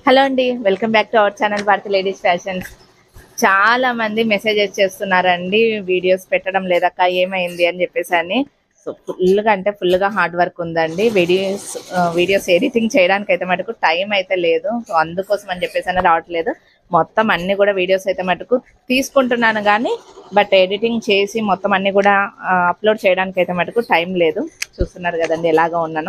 hello అండి welcome back to our channel Bharathi ladies fashions చాలా మంది మెసేజెస్ చేస్తున్నారండి వీడియోస్ పెట్టడం లేదక్క ఏమైంది అని చెప్పేసి అని సో ఫుల్గా అంటే ఫుల్గా హార్డ్ వర్క్ ఉందండి వీడియోస్ వీడియోస్ ఎడిటింగ్ చేయడానికి అయితే మటుకు టైం అయితే లేదు సో అందుకోసం అని చెప్పేసి అని రావట్లేదు మొత్తం అన్ని కూడా వీడియోస్ అయితే మటుకు తీసుకుంటున్నాను కానీ బట్ ఎడిటింగ్ చేసి మొత్తం అన్ని కూడా అప్లోడ్ చేయడానికి అయితే మటుకు టైం లేదు చూస్తున్నారు కదండి ఎలాగా ఉన్నానో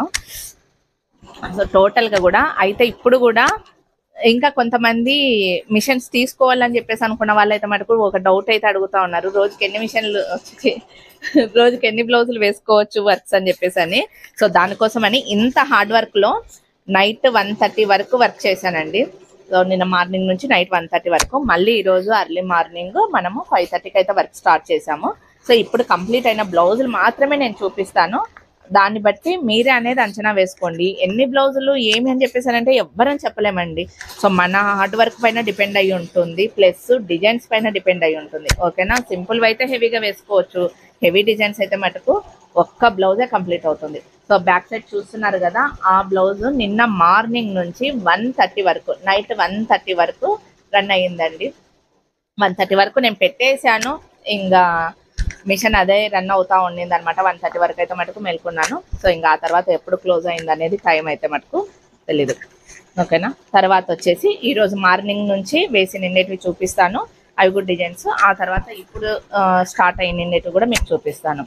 సో టోటల్ గా కూడా అయితే ఇప్పుడు కూడా ఇంకా కొంతమంది మిషన్స్ తీసుకోవాలని చెప్పేసి అనుకున్న వాళ్ళైతే మటుకు ఒక డౌట్ అయితే అడుగుతా ఉన్నారు రోజుకి ఎన్ని మిషన్లు ఛీ, రోజుకి ఎన్ని బ్లౌజులు వేసుకోవచ్చు వర్క్స్ అని చెప్పేసి అని సో దానికోసం అని ఇంత హార్డ్ వర్క్ లో నైట్ వన్ థర్టీ వరకు వర్క్ చేశానండి సో నిన్న మార్నింగ్ నుంచి నైట్ వన్ థర్టీ వరకు మళ్ళీ ఈ రోజు అర్లీ మార్నింగ్ మనము ఫైవ్ థర్టీకి అయితే వర్క్ స్టార్ట్ చేసాము సో ఇప్పుడు కంప్లీట్ అయిన బ్లౌజులు మాత్రమే నేను చూపిస్తాను దాన్ని బట్టి మీరే అనేది అంచనా వేసుకోండి ఎన్ని బ్లౌజులు ఏమి అని చెప్పేసారంటే ఎవ్వరని చెప్పలేమండి సో మన హార్డ్ వర్క్ పైన డిపెండ్ అయి ఉంటుంది ప్లస్ డిజైన్స్ పైన డిపెండ్ అయి ఉంటుంది ఓకేనా సింపుల్ అయితే హెవీగా వేసుకోవచ్చు హెవీ డిజైన్స్ అయితే మటుకు ఒక్క బ్లౌజే కంప్లీట్ అవుతుంది సో బ్యాక్ సైడ్ చూస్తున్నారు కదా ఆ బ్లౌజ్ నిన్న మార్నింగ్ నుంచి వన్ థర్టీ వరకు నైట్ వన్ థర్టీ వరకు రన్ అయ్యిందండి వన్ థర్టీ వరకు నేను పెట్టేశాను ఇంకా మిషన్ అదే రన్ అవుతా ఉండింది అనమాట వన్ థర్టీ వరకు అయితే మటుకు మేల్కొన్నాను సో ఇంకా ఆ తర్వాత ఎప్పుడు క్లోజ్ అయింది అనేది టైం అయితే మటుకు తెలీదు ఓకేనా తర్వాత వచ్చేసి ఈ రోజు మార్నింగ్ నుంచి వేసి నిండేటివి చూపిస్తాను అవి కూడా డిజైన్స్ ఆ తర్వాత ఇప్పుడు స్టార్ట్ అయిన నిండేటివి కూడా మీకు చూపిస్తాను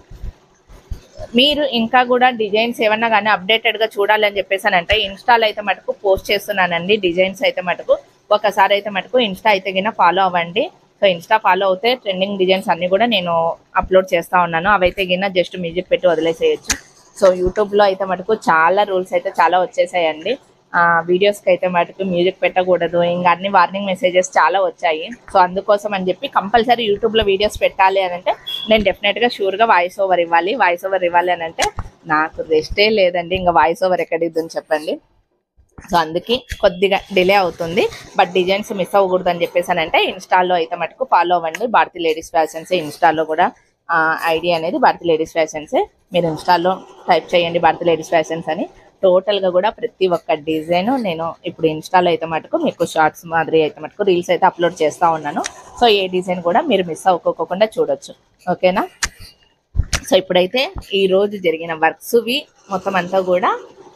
మీరు ఇంకా కూడా డిజైన్స్ ఏమన్నా కానీ అప్డేటెడ్ గా చూడాలని చెప్పేసానంటే ఇన్స్టాల్ అయితే మటుకు పోస్ట్ చేస్తున్నానండి డిజైన్స్ అయితే మటుకు ఒకసారి అయితే మటుకు ఇన్స్టా అయితే గిన ఫాలో అవ్వండి సో ఇన్స్టా ఫాలో అవుతే ట్రెండింగ్ డిజైన్స్ అన్ని కూడా నేను అప్లోడ్ చేస్తా ఉన్నాను అవైతే గిన జస్ట్ మ్యూజిక్ పెట్టి వదిలేసేయచ్చు సో యూట్యూబ్ లో అయితే మటుకు చాలా రూల్స్ అయితే చాలా వచ్చేసాయండి ఆ వీడియోస్ కి అయితే మటుకు మ్యూజిక్ పెట్టకూడదు ఇంకా అన్ని వార్నింగ్ మెసేజెస్ చాలా వచ్చాయి సో అందుకోసం అని చెప్పి కంపల్సరీ యూట్యూబ్ లో వీడియోస్ పెట్టాలి అని అంటే నేను డెఫినెట్ గా షూర్ గా వాయిస్ ఓవర్ ఇవ్వాలి వాయిస్ ఓవర్ ఇవ్వాలి అని అంటే నాకు రెస్టే లేదండి ఇంకా వాయిస్ ఓవర్ ఎక్కడ ఇద్దని చెప్పండి సో అందుకే కొద్దిగా డిలే అవుతుంది బట్ డిజైన్స్ మిస్ అవ్వకూడదు అని చెప్పేసి అంటే ఇన్స్టాల్లో అయితే మటుకు ఫాలో అవ్వండి భారతి లేడీస్ ఫ్యాషన్స్ ఇన్స్టాల్లో కూడా ఐడియా అనేది భారతి లేడీస్ ఫ్యాషన్సే మీరు ఇన్స్టాల్లో టైప్ చేయండి భారతి లేడీస్ ఫ్యాషన్స్ అని టోటల్ గా కూడా ప్రతి ఒక్క డిజైన్ నేను ఇప్పుడు ఇన్స్టాలో అయితే మటుకు మీకు షార్ట్స్ మాదిరి అయితే మటుకు రీల్స్ అయితే అప్లోడ్ చేస్తా ఉన్నాను సో ఏ డిజైన్ కూడా మీరు మిస్ అవ్వకోకుండా చూడొచ్చు ఓకేనా సో ఇప్పుడైతే ఈ రోజు జరిగిన వర్క్స్వి మొత్తం అంతా కూడా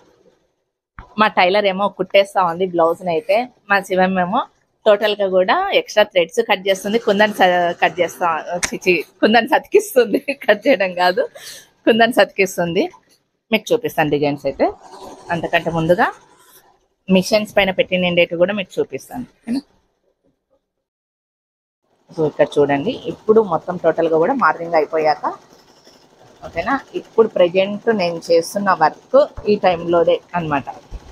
మా టైలర్ ఏమో కుట్టేస్తా ఉంది బ్లౌజ్ అయితే మా శివం ఏమో టోటల్ గా కూడా ఎక్స్ట్రా థ్రెడ్స్ కట్ చేస్తుంది కుందని కట్ చేస్తా చిచి కుందని సతికిస్తుంది కట్ చేయడం కాదు కుందని సతికిస్తుంది మీకు చూపిస్తాను డిజైన్స్ అయితే అంతకంటే ముందుగా మిషన్స్ పైన పెట్టి నిండేటి కూడా మీకు చూపిస్తాను ఓకేనా సో ఇక్కడ చూడండి ఇప్పుడు మొత్తం టోటల్ గా కూడా మార్నింగ్ అయిపోయాక ఓకేనా ఇప్పుడు ప్రజెంట్ నేను చేస్తున్న వర్క్ ఈ టైంలోదే అన్నమాట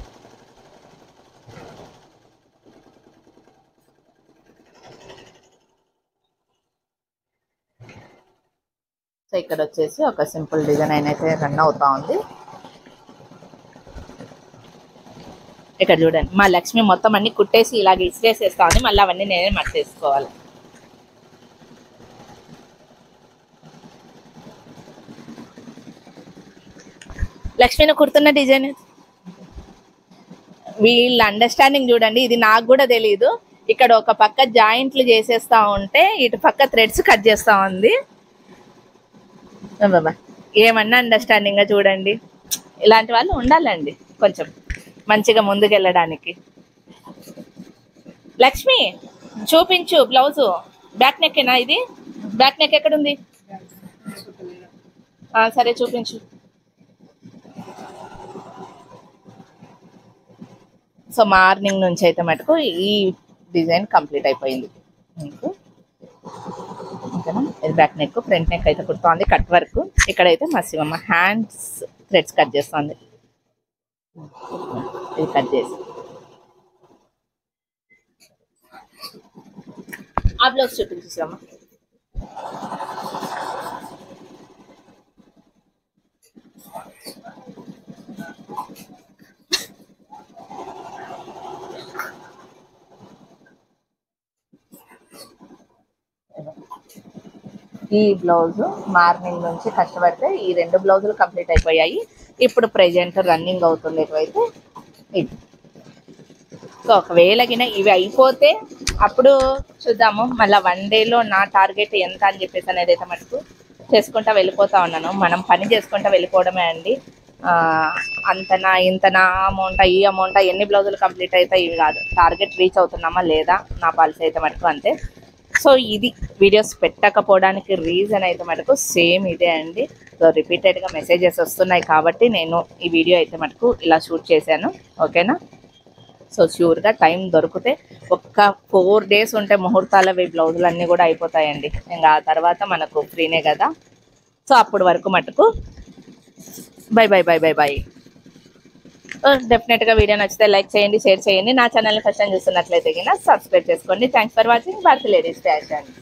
సో ఇక్కడ వచ్చేసి ఒక సింపుల్ డిజైన్ అయితే రన్ అవుతా ఉంది ఇక్కడ చూడండి మా లక్ష్మి మొత్తం అన్ని కుట్టేసి ఇలాగ ఇసిరేసేస్తా ఉంది మళ్ళీ అవన్నీ నేనే మట్టేసుకోవాలి లక్ష్మిని కుడుతున్న డిజైన్ వీళ్ళ అండర్స్టాండింగ్ చూడండి ఇది నాకు కూడా తెలియదు ఇక్కడ ఒక పక్క జాయింట్లు చేసేస్తా ఉంటే ఇటు పక్క థ్రెడ్స్ కట్ చేస్తా ఉంది బాబా ఏమన్నా అండర్స్టాండింగ్ గా చూడండి ఇలాంటి వాళ్ళు ఉండాలండి కొంచెం మంచిగా ముందుకెళ్ళడానికి లక్ష్మి చూపించు బ్లౌజు బ్యాక్ నెక్కేనా ఇది బ్యాక్ నెక్ ఎక్కడుంది ఆ, సరే చూపించు సో మార్నింగ్ నుంచి అయితే మటుకు ఈ డిజైన్ కంప్లీట్ అయిపోయింది మీకు ఓకేనా ఇది బ్యాక్ నెక్ ఫ్రంట్ నెక్ అయితే కుడుతోంది కట్ వర్క్ ఇక్కడైతే మా శివమ్మ హ్యాండ్స్ థ్రెడ్స్ కట్ చేస్తుంది ఇది కట్ చేసి ఆ బ్లౌజ్ చూపించు శివమ్మ ఈ బ్లౌజ్ మార్నింగ్ నుంచి కష్టపడితే ఈ రెండు బ్లౌజులు కంప్లీట్ అయిపోయాయి ఇప్పుడు ప్రెజెంట్ రన్నింగ్ అవుతుండేటివైతే ఇది సో ఒకవేళ గిన ఇవి అయిపోతే అప్పుడు చూద్దాము మళ్ళీ వన్ డేలో నా టార్గెట్ ఎంత అని చెప్పేసి అనేది అయితే మటుకు చేసుకుంటా వెళ్ళిపోతా ఉన్నాను మనం పని చేసుకుంటా వెళ్ళిపోవడమే అండి ఆ, అంతనా ఇంతనా అమౌంట్ ఈ అమౌంట్ ఎన్ని బ్లౌజులు కంప్లీట్ అవుతాయి ఇవి కాదు టార్గెట్ రీచ్ అవుతున్నామా లేదా నా పాలసీ అయితే మటుకు అంతే సో ఇది వీడియోస్ పెట్టకపోవడానికి రీజన్ అయితే మటుకు సేమ్ ఇదే అండి సో రిపీటెడ్గా మెసేజెస్ వస్తున్నాయి కాబట్టి నేను ఈ వీడియో అయితే మటుకు ఇలా షూట్ చేశాను ఓకేనా సో ష్యూర్గా టైం దొరికితే ఒక్క ఫోర్ డేస్ ఉంటే ముహూర్తాలవి బ్లౌజులు అన్నీ కూడా అయిపోతాయండి ఇంకా ఆ తర్వాత మనకు ఫ్రీనే కదా సో అప్పుడు వరకు మటుకు bye bye bye bye bye డెఫినెట్గా వీడియో నచ్చితే లైక్ చేయండి షేర్ చేయండి నా ఛానల్ని ఫస్ట్ టైం చూస్తున్నట్లయితే కింద సబ్స్క్రైబ్ చేసుకోండి thanks for watching Bharat ladies fashion